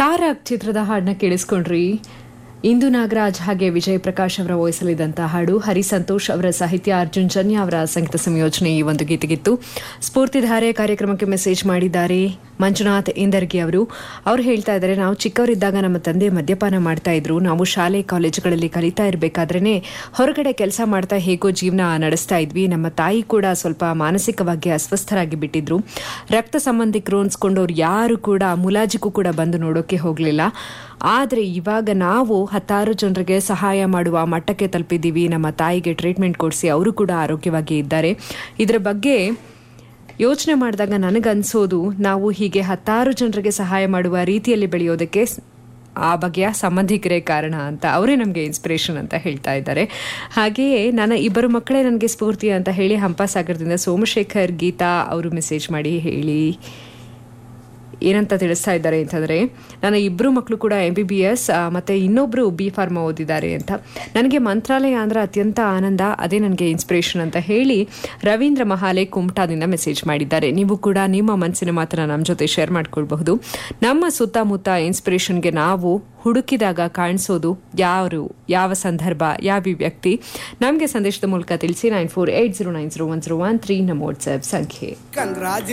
ತಾರಕ್ ಚಿತ್ರದ ಹಾಡನ್ನ ಕೇಳಿಸ್ಕೊಂಡ್ರಿ ಇಂದು ನಾಗರಾಜ್ ಹಾಗೆ ವಿಜಯ್ ಪ್ರಕಾಶ್ ಅವರ ವಹಿಸಲಿದ್ದಂಥ ಹಾಡು ಹರಿ ಸಂತೋಷ್ ಅವರ ಸಾಹಿತ್ಯ ಅರ್ಜುನ್ ಜನ್ಯ ಅವರ ಸಂಗೀತ ಸಂಯೋಜನೆ ಈ ಒಂದು ಗೀತೆಗಿತ್ತು ಸ್ಫೂರ್ತಿಧಾರೆ ಕಾರ್ಯಕ್ರಮಕ್ಕೆ ಮೆಸೇಜ್ ಮಾಡಿದ್ದಾರೆ ಮಂಜುನಾಥ್ ಇಂದರ್ಗಿ ಅವರು ಅವ್ರು ಹೇಳ್ತಾ ಇದ್ದಾರೆ ನಾವು ಚಿಕ್ಕವರಿದ್ದಾಗ ನಮ್ಮ ತಂದೆ ಮದ್ಯಪಾನ ಮಾಡ್ತಾ ಇದ್ರು ನಾವು ಶಾಲೆ ಕಾಲೇಜುಗಳಲ್ಲಿ ಕಲಿತಾ ಇರಬೇಕಾದ್ರೇ ಹೊರಗಡೆ ಕೆಲಸ ಮಾಡ್ತಾ ಹೇಗೋ ಜೀವನ ನಡೆಸ್ತಾ ಇದ್ವಿ ನಮ್ಮ ತಾಯಿ ಕೂಡ ಸ್ವಲ್ಪ ಮಾನಸಿಕವಾಗಿ ಅಸ್ವಸ್ಥರಾಗಿ ಬಿಟ್ಟಿದ್ರು ರಕ್ತ ಸಂಬಂಧಿಕರು ಅನ್ಸ್ಕೊಂಡವ್ರು ಯಾರು ಕೂಡ ಮುಲಾಜಿಗೂ ಕೂಡ ಬಂದು ನೋಡೋಕೆ ಹೋಗಲಿಲ್ಲ ಆದರೆ ಇವಾಗ ನಾವು ಹತ್ತಾರು ಜನರಿಗೆ ಸಹಾಯ ಮಾಡುವ ಮಟ್ಟಕ್ಕೆ ತಲುಪಿದ್ದೀವಿ ನಮ್ಮ ತಾಯಿಗೆ ಟ್ರೀಟ್ಮೆಂಟ್ ಕೊಡಿಸಿ ಅವರು ಕೂಡ ಆರೋಗ್ಯವಾಗಿ ಇದ್ದಾರೆ ಇದರ ಬಗ್ಗೆ ಯೋಚನೆ ಮಾಡಿದಾಗ ನನಗನ್ಸೋದು ನಾವು ಹೀಗೆ ಹತ್ತಾರು ಜನರಿಗೆ ಸಹಾಯ ಮಾಡುವ ರೀತಿಯಲ್ಲಿ ಬೆಳೆಯೋದಕ್ಕೆ ಸ್- ಆ ಬಗೆಯ ಸಂಬಂಧಿಕರೇ ಕಾರಣ ಅಂತ ಅವರೇ ನಮಗೆ ಇನ್ಸ್ಪಿರೇಷನ್ ಅಂತ ಹೇಳ್ತಾ ಇದ್ದಾರೆ ಹಾಗೆಯೇ ನನ್ನ ಇಬ್ಬರು ಮಕ್ಕಳೇ ನನಗೆ ಸ್ಫೂರ್ತಿ ಅಂತ ಹೇಳಿ ಹಂಪಸಾಗರದಿಂದ ಸೋಮಶೇಖರ್ ಗೀತಾ ಅವರು ಮೆಸೇಜ್ ಮಾಡಿ ಹೇಳಿ ಏನಂತ ತಿಳಿಸ್ತಾ ಇದ್ದಾರೆ ಅಂತಂದರೆ ನನ್ನ ಇಬ್ಬರು ಮಕ್ಕಳು ಕೂಡ ಎಂ ಬಿ ಬಿ ಎಸ್ ಮತ್ತು ಇನ್ನೊಬ್ಬರು ಬಿ ಫಾರ್ಮಾ ಓದಿದ್ದಾರೆ ಅಂತ ನನಗೆ ಮಂತ್ರಾಲಯ ಅಂದರೆ ಅತ್ಯಂತ ಆನಂದ ಅದೇ ನನಗೆ ಇನ್ಸ್ಪಿರೇಷನ್ ಅಂತ ಹೇಳಿ ರವೀಂದ್ರ ಮಹಾಲೆ ಕುಮಟಾದಿಂದ ಮೆಸೇಜ್ ಮಾಡಿದ್ದಾರೆ ನೀವು ಕೂಡ ನಿಮ್ಮ ಮನಸ್ಸಿನ ಮಾತನ್ನ ನಮ್ಮ ಜೊತೆ ಶೇರ್ ಮಾಡ್ಕೊಳ್ಬಹುದು ನಮ್ಮ ಸುತ್ತಮುತ್ತ ಇನ್ಸ್ಪಿರೇಷನ್ಗೆ ನಾವು ಹುಡುಕಿದಾಗ ಕಾಣಿಸೋದು ಯಾರು ಯಾವ ಸಂದರ್ಭ ಯಾವ ವ್ಯಕ್ತಿ ನಮಗೆ ಸಂದೇಶದ ಮೂಲಕ ತಿಳಿಸಿ nine four eight zero nine zero one zero one three ನಮ್ಮ ವಾಟ್ಸ್ಆ್ಯಪ್ ಸಂಖ್ಯೆ ಕಂಗ್ರಾಜ್